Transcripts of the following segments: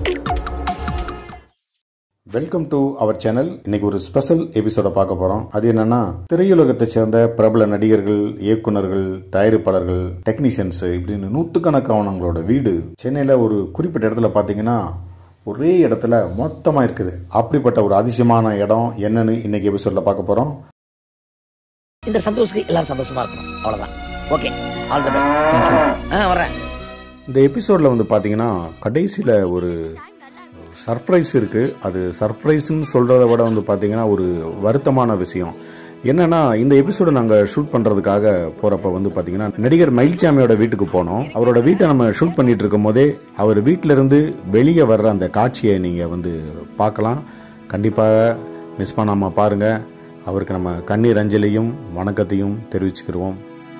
welcome to our channel இன்னைக்கு ஒரு special எபிசோட பார்க்க போறோம் அது என்னன்னா திரையுலகத்தை சேர்ந்த பிரபல நடிகர்கள் இயக்குனர்கள் தயாரிப்பாளர்கள் டெக்னீஷியன்ஸ் இப்படின்னு நூற்றுக்கணக்கானவங்களோட வீடு சென்னையில ஒரு குறிப்பிட்ட இடத்துல பார்த்தீங்கன்னா ஒரே இடத்துல மொத்தமா இருக்குது அப்படிப்பட்ட ஒரு அதிசயமான இடம் என்னன்னு இன்னைக்கு எபிசோட்ல பார்க்க போறோம் இந்த சந்தோஷ்க்கு எல்லாரும் சந்தோஷமா இருக்கணும் அவ்வளவுதான் okay all the best thank you ஆ வரேன் இந்த எபிசோடில் வந்து பார்த்தீங்கன்னா கடைசியில் ஒரு சர்ப்ரைஸ் இருக்குது அது சர்ப்ரைஸ்ன்னு சொல்கிறத விட வந்து பார்த்தீங்கன்னா ஒரு வருத்தமான விஷயம் என்னன்னா இந்த எபிசோடை நாங்கள் ஷூட் பண்ணுறதுக்காக போகிறப்ப வந்து பார்த்தீங்கன்னா நடிகர் மயில்சாமியோட வீட்டுக்கு போனோம் அவரோட வீட்டை நம்ம ஷூட் பண்ணிட்டு இருக்கும் போதே அவர் வீட்டிலேருந்து வெளியே வர்ற அந்த காட்சியை நீங்கள் வந்து பார்க்கலாம் கண்டிப்பாக மிஸ் பண்ணாமல் பாருங்கள் அவருக்கு நம்ம கண்ணீர் அஞ்சலியும் வணக்கத்தையும் தெரிவிச்சுக்கிடுவோம்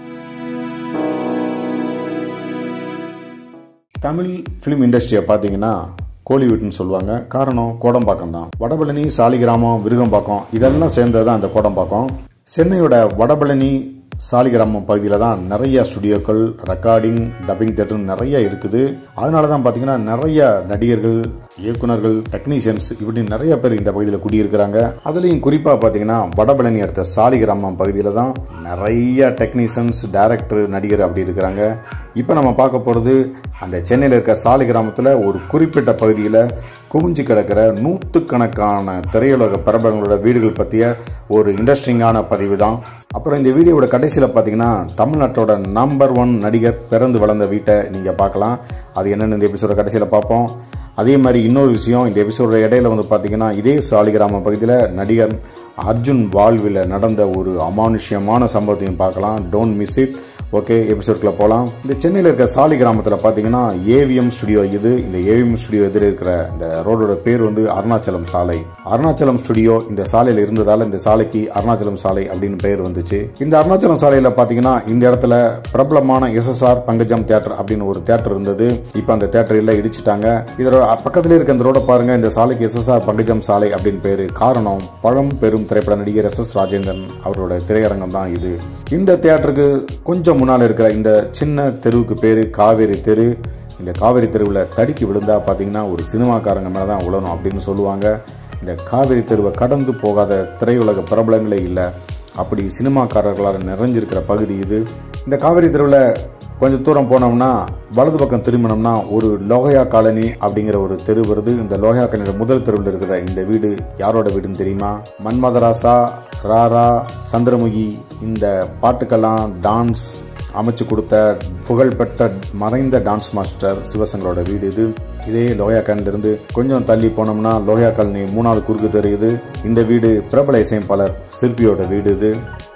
தமிழ் ஃபிலிம் இண்டஸ்ட்ரியை பார்த்தீங்கன்னா கோலிவுட்னு சொல்லுவாங்க காரணம் கோடம்பாக்கம் தான் வடபழனி சாலிகிராமம் விருகம்பாக்கம் இதெல்லாம் சேர்ந்தது தான் அந்த கோடம்பாக்கம் சென்னையோட வடபழனி சாலிகிராமம் பகுதியில் தான் நிறைய ஸ்டுடியோக்கள் ரெக்கார்டிங் டப்பிங் தேட்டர் நிறைய இருக்குது அதனால தான் பார்த்தீங்கன்னா நிறைய நடிகர்கள் இயக்குனர்கள் டெக்னீஷியன்ஸ் இப்படி நிறைய பேர் இந்த பகுதியில் குடியிருக்கிறாங்க அதுலேயும் குறிப்பாக பார்த்தீங்கன்னா வடபழனி அடுத்த சாலிகிராமம் பகுதியில் தான் நிறைய டெக்னீஷியன்ஸ் டைரக்டர் நடிகர் அப்படி இருக்கிறாங்க இப்போ நம்ம பார்க்க போகிறது அந்த சென்னையில் இருக்க சாலை கிராமத்தில் ஒரு குறிப்பிட்ட பகுதியில் குவிஞ்சு கிடக்கிற நூற்றுக்கணக்கான திரையுலக பிரபலங்களோட வீடுகள் பற்றிய ஒரு இன்ட்ரெஸ்டிங்கான பதிவு தான் அப்புறம் இந்த வீடியோவோட கடைசியில் பார்த்தீங்கன்னா தமிழ்நாட்டோட நம்பர் ஒன் நடிகர் பிறந்து வளர்ந்த வீட்டை நீங்கள் பார்க்கலாம் அது என்னென்னு இந்த எபிசோட கடைசியில் பார்ப்போம் அதே மாதிரி இன்னொரு விஷயம் இந்த எபிசோட இடையில வந்து பார்த்தீங்கன்னா இதே சாலிகிராம பகுதியில் நடிகர் அர்ஜுன் வாழ்வில் நடந்த ஒரு அமானுஷ்யமான சம்பவத்தையும் பார்க்கலாம் டோன்ட் மிஸ் இட் ஓகே எபிசோட்குள்ள போகலாம் இந்த சென்னையில் இருக்க சாலி கிராமத்தில் பார்த்தீங்கன்னா ஏவிஎம் ஸ்டுடியோ இது இந்த ஏவிஎம் ஸ்டுடியோ எதிர இருக்கிற இந்த ரோடோட பேர் வந்து அருணாச்சலம் சாலை அருணாச்சலம் ஸ்டுடியோ இந்த சாலையில் இருந்ததால் இந்த சாலைக்கு அருணாச்சலம் சாலை அப்படின்னு பெயர் வந்துச்சு இந்த அருணாச்சலம் சாலையில் பார்த்தீங்கன்னா இந்த இடத்துல பிரபலமான எஸ்எஸ்ஆர் பங்கஜம் தியேட்டர் அப்படின்னு ஒரு தியேட்டர் இருந்தது இப்போ அந்த தியேட்டர் எல்லாம் இடிச்சிட்டாங்க இதோட பக்கத்துல இருக்க இந்த ரோட பாருங்க இந்த சாலைக்கு எஸ்எஸ்ஆர் பங்கஜம் சாலை அப்படின்னு பேரு காரணம் பழம் பெரும் திரைப்பட நடிகர் எஸ் எஸ் ராஜேந்திரன் அவரோட திரையரங்கம் தான் இது இந்த தியேட்டருக்கு கொஞ்சம் முன்னால் இருக்கிற இந்த சின்ன தெருவுக்கு பேரு காவேரி தெரு இந்த காவேரி தெருவில் தடுக்கி விழுந்தா பார்த்தீங்கன்னா ஒரு சினிமாக்காரங்க மேலே தான் உழணும் அப்படின்னு சொல்லுவாங்க இந்த காவேரி தெருவை கடந்து போகாத திரையுலக பிரபலங்களே இல்லை அப்படி சினிமாக்காரர்களால் நிறைஞ்சிருக்கிற பகுதி இது இந்த காவேரி தெருவில் கொஞ்சம் தூரம் போனோம்னா வலது பக்கம் திரும்பினோம்னா ஒரு லோகையா காலனி அப்படிங்கிற ஒரு தெரு வருது இந்த லோகையா காலனியோட முதல் தெருவில் இருக்கிற இந்த வீடு யாரோட வீடுன்னு தெரியுமா மன்மதராசா ராரா சந்திரமுகி இந்த பாட்டுக்கெல்லாம் டான்ஸ் அமைச்சு கொடுத்த புகழ்பெற்ற மறைந்த டான்ஸ் மாஸ்டர் சிவசங்கரோட வீடு இது இதே லோயா இருந்து கொஞ்சம் தள்ளி போனோம்னா லோயா காலனி மூணாவது குறுக்கு தெரியுது இந்த வீடு பிரபல இசையமைப்பாளர் சிற்பியோட வீடு இது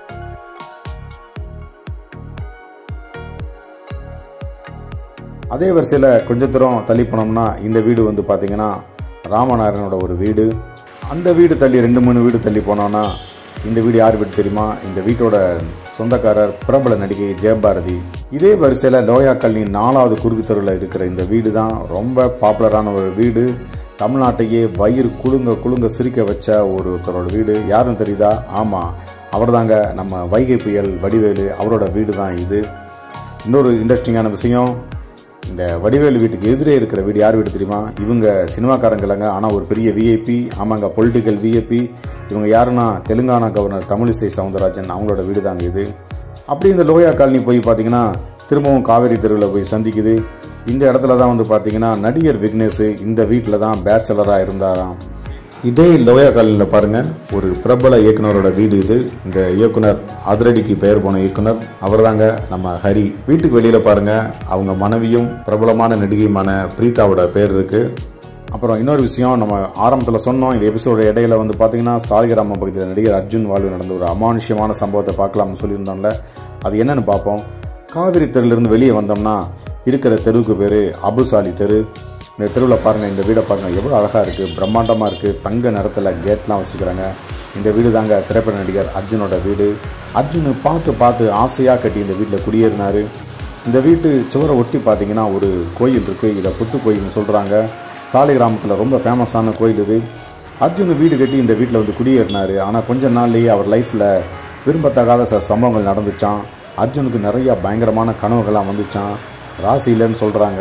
அதே வரிசையில் கொஞ்ச தூரம் தள்ளி போனோம்னா இந்த வீடு வந்து பார்த்தீங்கன்னா ராமநாராயணோட ஒரு வீடு அந்த வீடு தள்ளி ரெண்டு மூணு வீடு தள்ளி போனோம்னா இந்த வீடு யார் வீடு தெரியுமா இந்த வீட்டோட சொந்தக்காரர் பிரபல நடிகை ஜெயபாரதி இதே வரிசையில் லோயா கல்னி நாலாவது குறுக்கு தெருவில் இருக்கிற இந்த வீடு தான் ரொம்ப பாப்புலரான ஒரு வீடு தமிழ்நாட்டையே வயிறு குலுங்க குலுங்க சிரிக்க வச்ச ஒருத்தரோட வீடு யாருன்னு தெரியுதா ஆமாம் அவர் தாங்க நம்ம வைகை புயல் வடிவேலு அவரோட வீடு தான் இது இன்னொரு இன்ட்ரெஸ்டிங்கான விஷயம் இந்த வடிவேலு வீட்டுக்கு எதிரே இருக்கிற வீடு யார் வீடு தெரியுமா இவங்க சினிமாக்காரங்க இல்லைங்க ஆனால் ஒரு பெரிய விஐபி ஆமாங்க பொலிட்டிக்கல் விஐபி இவங்க யாருன்னா தெலுங்கானா கவர்னர் தமிழிசை சவுந்தரராஜன் அவங்களோட வீடு தாங்க இது அப்படி இந்த லோயா காலனி போய் பார்த்தீங்கன்னா திரும்பவும் காவேரி தெருவில் போய் சந்திக்குது இந்த இடத்துல தான் வந்து பார்த்தீங்கன்னா நடிகர் விக்னேஷ் இந்த வீட்டில் தான் பேச்சலராக இருந்தாராம் இதே லோயா காலனியில் பாருங்க ஒரு பிரபல இயக்குனரோட வீடு இது இந்த இயக்குனர் அதிரடிக்கு பெயர் போன இயக்குனர் அவர்தாங்க நம்ம ஹரி வீட்டுக்கு வெளியில பாருங்க அவங்க மனைவியும் பிரபலமான நடிகையுமான பிரீதாவோட பேர் இருக்கு அப்புறம் இன்னொரு விஷயம் நம்ம ஆரம்பத்தில் சொன்னோம் இந்த எபிசோட இடையில வந்து பார்த்தீங்கன்னா சாலிகிராம பகுதியில் நடிகர் அர்ஜுன் வாழ்வு நடந்த ஒரு அமானுஷ்யமான சம்பவத்தை பார்க்கலாம்னு சொல்லியிருந்தோம்ல அது என்னன்னு பார்ப்போம் காவிரி தெருவிலிருந்து வெளியே வந்தோம்னா இருக்கிற தெருவுக்கு பேர் அபுசாலி தெரு இந்த தெருவில் பாருங்கள் இந்த வீடை பாருங்கள் எவ்வளோ அழகாக இருக்குது பிரம்மாண்டமாக இருக்குது தங்க நிறத்தில் கேட்லாம் வச்சுருக்கிறாங்க இந்த வீடு தாங்க திரைப்பட நடிகர் அர்ஜுனோட வீடு அர்ஜுன் பார்த்து பார்த்து ஆசையாக கட்டி இந்த வீட்டில் குடியேறினார் இந்த வீட்டு சுவரை ஒட்டி பார்த்தீங்கன்னா ஒரு கோயில் இருக்குது இதை புத்து கோயில்னு சொல்கிறாங்க சாலை கிராமத்தில் ரொம்ப ஃபேமஸான கோயில் இது அர்ஜுன் வீடு கட்டி இந்த வீட்டில் வந்து குடியேறினார் ஆனால் கொஞ்ச நாள்லேயே அவர் லைஃப்பில் விரும்பத்தகாத சில சம்பவங்கள் நடந்துச்சான் அர்ஜுனுக்கு நிறைய பயங்கரமான கனவுகள்லாம் வந்துச்சான் ராசி இல்லைன்னு சொல்கிறாங்க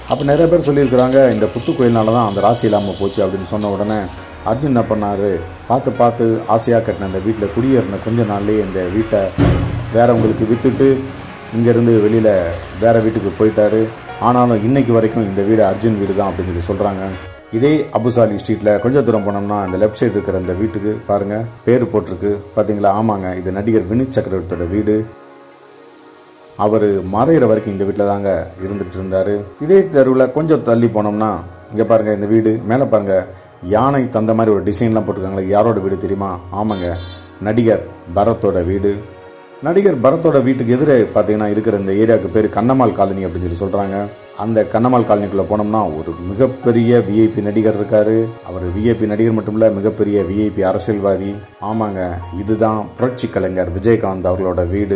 அப்போ நிறைய பேர் சொல்லியிருக்கிறாங்க இந்த புத்து கோயில்னால தான் அந்த ராசி இல்லாமல் போச்சு அப்படின்னு சொன்ன உடனே அர்ஜுன் என்ன பண்ணார் பார்த்து பார்த்து ஆசையாக கட்டின அந்த வீட்டில் குடியேறின கொஞ்ச நாள்லேயே இந்த வீட்டை வேறவங்களுக்கு விற்றுட்டு இங்கேருந்து வெளியில் வேறு வீட்டுக்கு போயிட்டாரு ஆனாலும் இன்னைக்கு வரைக்கும் இந்த வீடு அர்ஜுன் வீடு தான் அப்படின்னு சொல்லி சொல்கிறாங்க இதே அபுசாலி ஸ்ட்ரீட்டில் கொஞ்சம் தூரம் போனோம்னா இந்த லெஃப்ட் சைடு இருக்கிற இந்த வீட்டுக்கு பாருங்கள் பேர் போட்டிருக்கு பார்த்தீங்களா ஆமாங்க இது நடிகர் வினித் சக்கரவர்த்தியோட வீடு அவர் மறையிற வரைக்கும் இந்த வீட்டில் தாங்க இருந்துட்டு இருந்தார் இதே தெருவில் கொஞ்சம் தள்ளி போனோம்னா இங்கே பாருங்கள் இந்த வீடு மேலே பாருங்கள் யானை தந்த மாதிரி ஒரு டிசைன்லாம் போட்டிருக்காங்களே யாரோட வீடு தெரியுமா ஆமாங்க நடிகர் பரத்தோட வீடு நடிகர் பரத்தோட வீட்டுக்கு எதிரே பார்த்தீங்கன்னா இருக்கிற இந்த ஏரியாவுக்கு பேர் கண்ணம்மாள் காலனி அப்படின்னு சொல்லி சொல்கிறாங்க அந்த கண்ணம்மாள் காலனிக்குள்ளே போனோம்னா ஒரு மிகப்பெரிய விஐபி நடிகர் இருக்காரு அவர் விஐபி நடிகர் மட்டும் இல்லை மிகப்பெரிய விஐபி அரசியல்வாதி ஆமாங்க இதுதான் புரட்சி கலைஞர் விஜயகாந்த் அவர்களோட வீடு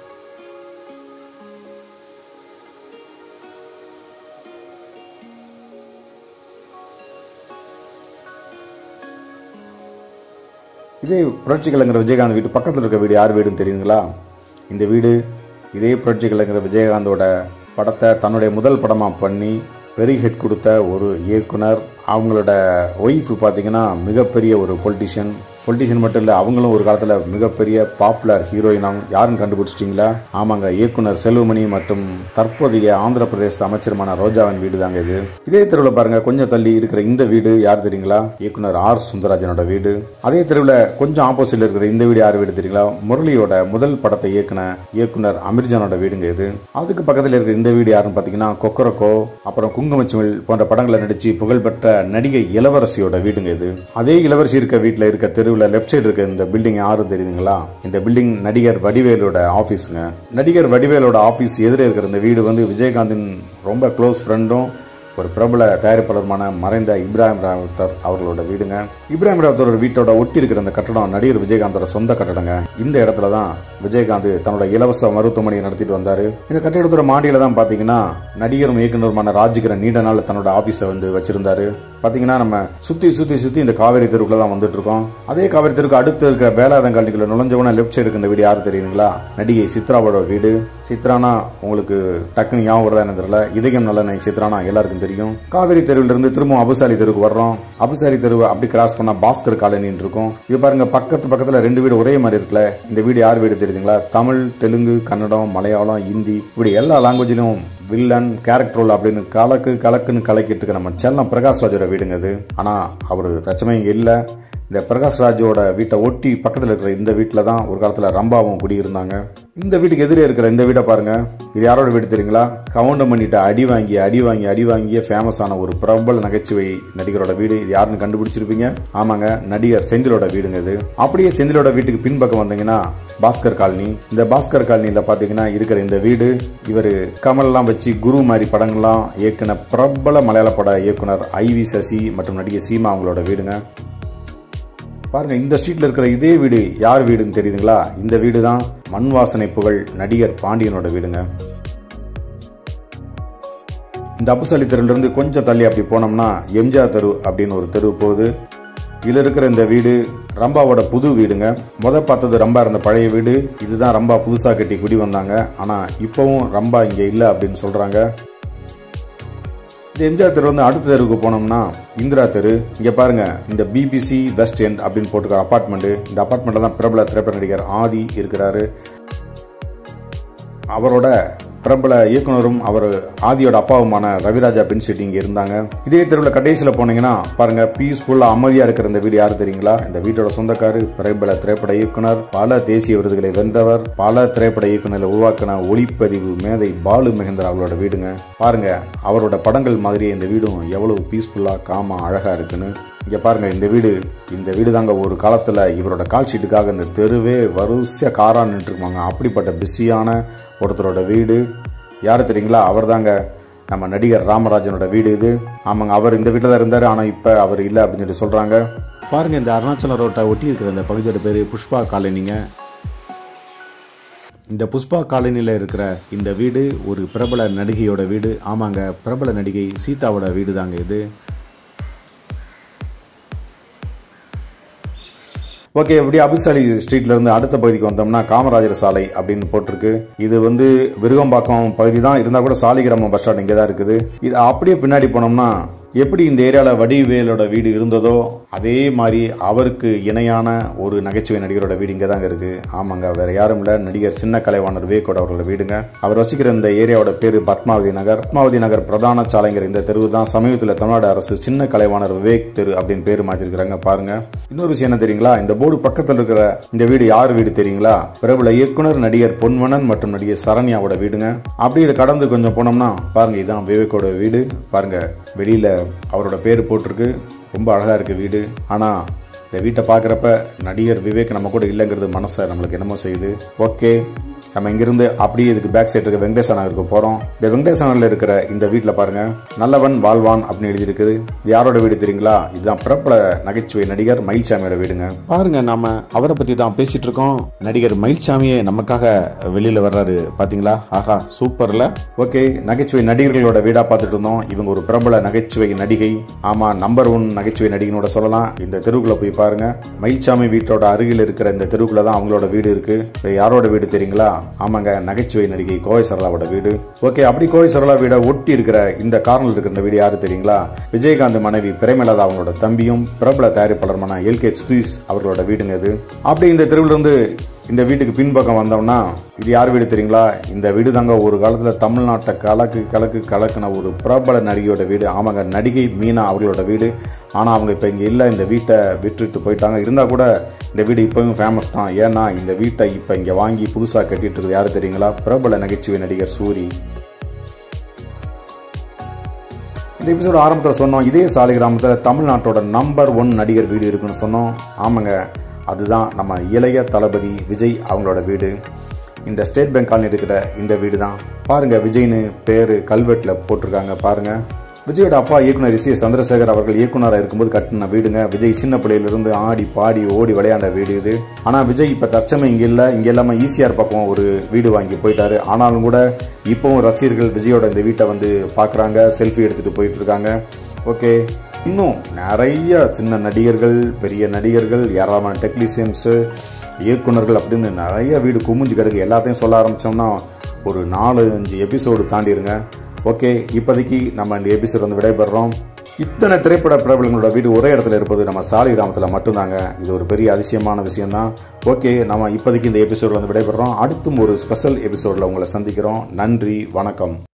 இதே புரட்சி கலைஞர் விஜயகாந்த் வீட்டு பக்கத்தில் இருக்க வீடு யார் வீடுன்னு தெரியுங்களா இந்த வீடு இதே புரட்சி கலைஞர் விஜயகாந்தோட படத்தை தன்னுடைய முதல் படமாக பண்ணி பெரிய ஹிட் கொடுத்த ஒரு இயக்குனர் அவங்களோட ஒய்ஃப் பார்த்தீங்கன்னா மிகப்பெரிய ஒரு பொலிட்டிஷியன் பொலிட்டிஷியன் மட்டும் இல்லை அவங்களும் ஒரு காலத்தில் மிகப்பெரிய பாப்புலர் ஹீரோயினாக யாருன்னு கண்டுபிடிச்சிட்டிங்களா ஆமாங்க இயக்குனர் செல்வமணி மற்றும் தற்போதைய ஆந்திர பிரதேச அமைச்சருமான ரோஜாவின் வீடு தாங்க இது இதே தெருவில் பாருங்க கொஞ்சம் தள்ளி இருக்கிற இந்த வீடு யார் தெரியுங்களா இயக்குனர் ஆர் சுந்தரராஜனோட வீடு அதே தெருவில் கொஞ்சம் ஆப்போசிட்ல இருக்கிற இந்த வீடு யார் வீடு தெரியுங்களா முரளியோட முதல் படத்தை இயக்குன இயக்குனர் அமிர்ஜானோட வீடுங்க இது அதுக்கு பக்கத்தில் இருக்கிற இந்த வீடு யாருன்னு பார்த்தீங்கன்னா கொக்கரக்கோ அப்புறம் குங்குமச்சிமிழ் போன்ற படங்களை நடிச்சு புகழ்பெற்ற நடிகை இளவரசியோட வீடுங்க இது அதே இளவரசி இருக்க வீட்டில் இருக்க தெருவில் லெஃப்ட் சைடு இருக்க இந்த பில்டிங் யாரும் தெரியுதுங்களா இந்த பில்டிங் நடிகர் வடிவேலோட ஆஃபீஸுங்க நடிகர் வடிவேலோட ஆஃபீஸ் எதிரே இருக்கிற இந்த வீடு வந்து விஜயகாந்தின் ரொம்ப க்ளோஸ் ஃப்ரெண்டும் ஒரு பிரபல தயாரிப்பாளருமான மறைந்த இப்ராஹிம் ராவத்தர் அவர்களோட வீடுங்க இப்ராஹிம் ராவத்தரோட வீட்டோட ஒட்டி இருக்கிற அந்த கட்டடம் நடிகர் விஜயகாந்தோட சொந்த கட்டடங்க இந்த இடத்துல தான் விஜயகாந்த் தன்னோட இலவச மருத்துவமனையை நடத்திட்டு வந்தாரு இந்த கட்டிடத்தோட மாடியில தான் பாத்தீங்கன்னா நடிகரும் இயக்குனருமான ராஜ்கிரண் நீண்ட நாள் தன்னோட ஆபீஸை வந்து வச்சிருந்தாரு பாத்தீங்கன்னா நம்ம சுத்தி சுத்தி சுத்தி இந்த காவேரி தெருவுக்குள்ள தான் வந்துட்டு இருக்கோம் அதே காவேரி தெருக்கு அடுத்து இருக்க வேலாயுதம் காலனிக்குள்ள நுழைஞ்சவன லெஃப்ட் சைடு இந்த வீடு யாரு தெரியுதுங்களா நடிகை சித்ராவோட வீடு சித்ரானா உங்களுக்கு டக்குன்னு ஞாபகம் வருதா என்ன தெரியல இதயம் நல்ல நை சித்ரானா எல்லாருக்கும் தெரியும் காவேரி தெருவில் இருந்து திரும்ப அபுசாலி தெருவுக்கு வர்றோம் அபுசாலி தெருவை அப்படி கிராஸ் பண்ணா பாஸ்கர் காலனின்னு இருக்கும் இது பாருங்க பக்கத்து பக்கத்துல ரெண்டு வீடு ஒரே மாதிரி இருக்குல்ல இந்த வீடு யார் வீடு தெரியுதுங்களா தமிழ் தெலுங்கு கன்னடம் மலையாளம் ஹிந்தி இப்படி எல்லா லாங்குவேஜிலும் வில்லன் கேரக்டர் ரோல் அப்படின்னு கலக்கு கலக்குன்னு கலக்கிட்டு இருக்க நம்ம செல்லம் பிரகாஷ் ராஜோட வீடுங்க அது ஆனா அவர் தச்சமே இங்க இல்ல இந்த பிரகாஷ் ராஜோட வீட்டை ஒட்டி பக்கத்தில் இருக்கிற இந்த வீட்டில் தான் ஒரு காலத்தில் ரம்பாவும் குடியிருந்தாங்க இந்த வீட்டுக்கு எதிரே இருக்கிற இந்த வீடை பாருங்க இது யாரோட வீடு தெரியுங்களா கவுண்டம் பண்ணிட்டு அடி வாங்கி அடி வாங்கி அடி வாங்கிய ஃபேமஸான ஒரு பிரபல நகைச்சுவை நடிகரோட வீடு இது யாருன்னு கண்டுபிடிச்சிருப்பீங்க ஆமாங்க நடிகர் செந்திலோட வீடுங்க இது அப்படியே செந்திலோட வீட்டுக்கு பின்பக்கம் வந்தீங்கன்னா பாஸ்கர் காலனி இந்த பாஸ்கர் காலனியில் பார்த்தீங்கன்னா இருக்கிற இந்த வீடு இவர் கமல்லாம் வச்சு குரு மாதிரி படங்கள்லாம் இயக்குன பிரபல மலையாள பட இயக்குனர் ஐ வி சசி மற்றும் நடிகை சீமா அவங்களோட வீடுங்க பாருங்க இந்த ஸ்ட்ரீட்ல இருக்கிற இதே வீடு யார் வீடுன்னு தெரியுதுங்களா இந்த வீடு தான் மண் வாசனை புகழ் நடிகர் பாண்டியனோட வீடுங்க இந்த அப்புசாலி தெருல இருந்து கொஞ்சம் தள்ளி அப்படி போனோம்னா எம்ஜிஆர் தெரு அப்படின்னு ஒரு தெரு போகுது இதுல இருக்கிற இந்த வீடு ரம்பாவோட புது வீடுங்க முத பார்த்தது ரம்பா இருந்த பழைய வீடு இதுதான் ரம்பா புதுசா கட்டி குடி வந்தாங்க ஆனா இப்பவும் ரம்பா இங்க இல்ல அப்படின்னு சொல்றாங்க இந்த எம்ஜிஆர் தெரு வந்து அடுத்த தெருவுக்கு போனோம்னா இந்திரா தெரு இங்க பாருங்க இந்த பிபிசி வெஸ்ட் எண்ட் அப்படின்னு போட்டுக்கிற அபார்ட்மெண்ட் இந்த அபார்ட்மெண்ட்ல தான் பிரபல திரைப்பட நடிகர் ஆதி இருக்கிறாரு அவரோட பிரபல இயக்குனரும் அவர் ஆதியோட அப்பாவுமான ரவிராஜா பின் செட்டி இங்க இருந்தாங்க இதே தெருவில் கடைசியில் போனீங்கன்னா பாருங்க பீஸ்ஃபுல்லா அமைதியா இருக்கிற இந்த வீடு யாரு தெரியுங்களா இந்த வீட்டோட சொந்தக்காரு பிரபல திரைப்பட இயக்குனர் பல தேசிய விருதுகளை வென்றவர் பல திரைப்பட இயக்குனர்களை உருவாக்கின ஒளிப்பதிவு மேதை பாலு மகேந்திரா அவரோட வீடுங்க பாருங்க அவரோட படங்கள் மாதிரியே இந்த வீடும் எவ்வளவு பீஸ்ஃபுல்லா காமா அழகா இருக்குன்னு இங்க பாருங்க இந்த வீடு இந்த வீடு தாங்க ஒரு காலத்துல இவரோட கால் ஷீட்டுக்காக இந்த தெருவே வரிசையா காரா நின்றுருப்பாங்க அப்படிப்பட்ட பிஸியான ஒருத்தரோட வீடு யாரு தெரியுங்களா அவர் தாங்க நம்ம நடிகர் ராமராஜனோட வீடு இது ஆமாங்க அவர் இந்த வீட்டில் தான் இருந்தார் ஆனால் இப்போ அவர் இல்லை அப்படின்னு சொல்லி சொல்கிறாங்க பாருங்க இந்த அருணாச்சலம் ரோட்டை ஒட்டி இருக்கிற இந்த பகுதியோட பேர் புஷ்பா காலனிங்க இந்த புஷ்பா காலனியில் இருக்கிற இந்த வீடு ஒரு பிரபல நடிகையோட வீடு ஆமாங்க பிரபல நடிகை சீதாவோட வீடு தாங்க இது ஓகே இப்படி அபிசாலி ஸ்ட்ரீட்ல இருந்து அடுத்த பகுதிக்கு வந்தோம்னா காமராஜர் சாலை அப்படின்னு போட்டிருக்கு இது வந்து விருகம்பாக்கம் பகுதி தான் இருந்தா கூட சாலிகிராமம் பஸ் ஸ்டாண்ட் இங்கே தான் இருக்குது இது அப்படியே பின்னாடி போனோம்னா எப்படி இந்த ஏரியாவில் வடிவேலோட வீடு இருந்ததோ அதே மாதிரி அவருக்கு இணையான ஒரு நகைச்சுவை நடிகரோட வீடு இங்கே தாங்க இருக்கு ஆமாங்க வேற யாரும் இல்லை நடிகர் சின்ன கலைவாணர் விவேக்கோட அவர்களோட வீடுங்க அவர் வசிக்கிற இந்த ஏரியாவோட பேரு பத்மாவதி நகர் பத்மாவதி நகர் பிரதான சாலைங்கிற இந்த தெருவு தான் சமீபத்தில் தமிழ்நாடு அரசு சின்ன கலைவாணர் விவேக் தெரு அப்படின்னு பேர் மாற்றிருக்கிறாங்க பாருங்க இன்னொரு விஷயம் என்ன தெரியுங்களா இந்த போர்டு பக்கத்தில் இருக்கிற இந்த வீடு யார் வீடு தெரியுங்களா பிரபல இயக்குனர் நடிகர் பொன்வனன் மற்றும் நடிகர் சரண்யாவோட வீடுங்க அப்படி இதை கடந்து கொஞ்சம் போனோம்னா பாருங்க இதுதான் விவேக்கோட வீடு பாருங்க வெளியில அவரோட பேர் போட்டிருக்கு ரொம்ப அழகா இருக்கு வீடு ஆனா இந்த வீட்டை பார்க்குறப்ப நடிகர் விவேக் நம்ம கூட இல்லைங்கிறது மனசை நம்மளுக்கு என்னமோ செய்யுது ஓகே நம்ம இங்கிருந்து அப்படியே இதுக்கு பேக் சைடு இருக்க வெங்கடேச நகருக்கு போகிறோம் இந்த வெங்கடேச நகரில் இருக்கிற இந்த வீட்டில் பாருங்க நல்லவன் வாழ்வான் அப்படின்னு எழுதியிருக்குது இது யாரோட வீடு தெரியுங்களா இதுதான் பிரபல நகைச்சுவை நடிகர் மயில்சாமியோட வீடுங்க பாருங்க நாம அவரை பற்றி தான் பேசிட்டு இருக்கோம் நடிகர் மயில்சாமியே நமக்காக வெளியில் வர்றாரு பார்த்தீங்களா ஆஹா சூப்பர்ல ஓகே நகைச்சுவை நடிகர்களோட வீடாக பார்த்துட்டு இருந்தோம் இவங்க ஒரு பிரபல நகைச்சுவை நடிகை ஆமா நம்பர் ஒன் நகைச்சுவை நடிகனோட சொல்லலாம் இந்த தெருவுக்குள்ள போய் பாருங்க மயில்சாமி வீட்டோட அருகில் இருக்கிற இந்த தெருவுக்குள்ள தான் அவங்களோட வீடு இருக்கு இது யாரோட வீடு தெரியுங்களா ஆமாங்க நகைச்சுவை நடிகை கோவை சரளாவோட வீடு ஓகே அப்படி கோவை சரளா வீட ஒட்டி இருக்கிற இந்த கார்னல் இருக்கிற இந்த வீடு யாரு தெரியுங்களா விஜயகாந்த் மனைவி பிரேமலதா அவங்களோட தம்பியும் பிரபல தயாரிப்பாளருமான எல் கே சுதீஷ் அவர்களோட வீடுங்க இது அப்படி இந்த தெருவுல இருந்து இந்த வீட்டுக்கு பின்பக்கம் வந்தோம்னா இது யார் வீடு தெரியுங்களா இந்த வீடு தாங்க ஒரு காலத்தில் தமிழ்நாட்டை கலக்கு கலக்கு கலக்குன ஒரு பிரபல நடிகையோட வீடு ஆமாங்க நடிகை மீனா அவர்களோட வீடு ஆனால் அவங்க இப்போ இங்கே இல்லை இந்த வீட்டை விட்டுட்டு போயிட்டாங்க இருந்தால் கூட இந்த வீடு இப்போவும் ஃபேமஸ் தான் ஏன்னா இந்த வீட்டை இப்போ இங்கே வாங்கி புதுசாக கட்டிட்டு இருக்குது யார் தெரியுங்களா பிரபல நகைச்சுவை நடிகர் சூரி இந்த எபிசோட ஆரம்பத்தில் சொன்னோம் இதே சாலை கிராமத்தில் தமிழ்நாட்டோட நம்பர் ஒன் நடிகர் வீடு இருக்குன்னு சொன்னோம் ஆமாங்க அதுதான் நம்ம இளைய தளபதி விஜய் அவங்களோட வீடு இந்த ஸ்டேட் பேங்க் காலனி இருக்கிற இந்த வீடு தான் பாருங்க விஜய்னு பேர் கல்வெட்டில் போட்டிருக்காங்க பாருங்க விஜயோட அப்பா இயக்குனர் எஸ் ஏ சந்திரசேகர் அவர்கள் இயக்குனராக இருக்கும்போது கட்டின வீடுங்க விஜய் சின்ன பிள்ளையிலிருந்து ஆடி பாடி ஓடி விளையாண்ட வீடு இது ஆனால் விஜய் இப்போ தற்சமயம் இங்கே இல்லை இங்கே இல்லாமல் ஈசிஆர் பக்கம் ஒரு வீடு வாங்கி போயிட்டாரு ஆனாலும் கூட இப்போவும் ரசிகர்கள் விஜயோட இந்த வீட்டை வந்து பார்க்குறாங்க செல்ஃபி எடுத்துகிட்டு போயிட்டு இருக்காங்க ஓகே இன்னும் நிறைய சின்ன நடிகர்கள் பெரிய நடிகர்கள் ஏராளமான டெக்னீஷியன்ஸு இயக்குனர்கள் அப்படின்னு நிறைய வீடு குமிஞ்சு கிடக்கு எல்லாத்தையும் சொல்ல ஆரம்பித்தோம்னா ஒரு நாலு அஞ்சு எபிசோடு தாண்டிடுங்க ஓகே இப்போதைக்கு நம்ம இந்த எபிசோட் வந்து விடைபெறுறோம் இத்தனை திரைப்பட பிரபலங்களோட வீடு ஒரே இடத்துல இருப்பது நம்ம சாலி கிராமத்தில் மட்டும்தாங்க இது ஒரு பெரிய அதிசயமான விஷயம்தான் ஓகே நம்ம இப்போதைக்கு இந்த எபிசோட் வந்து விடைபெறுறோம் அடுத்தும் ஒரு ஸ்பெஷல் எபிசோடில் உங்களை சந்திக்கிறோம் நன்றி வணக்கம்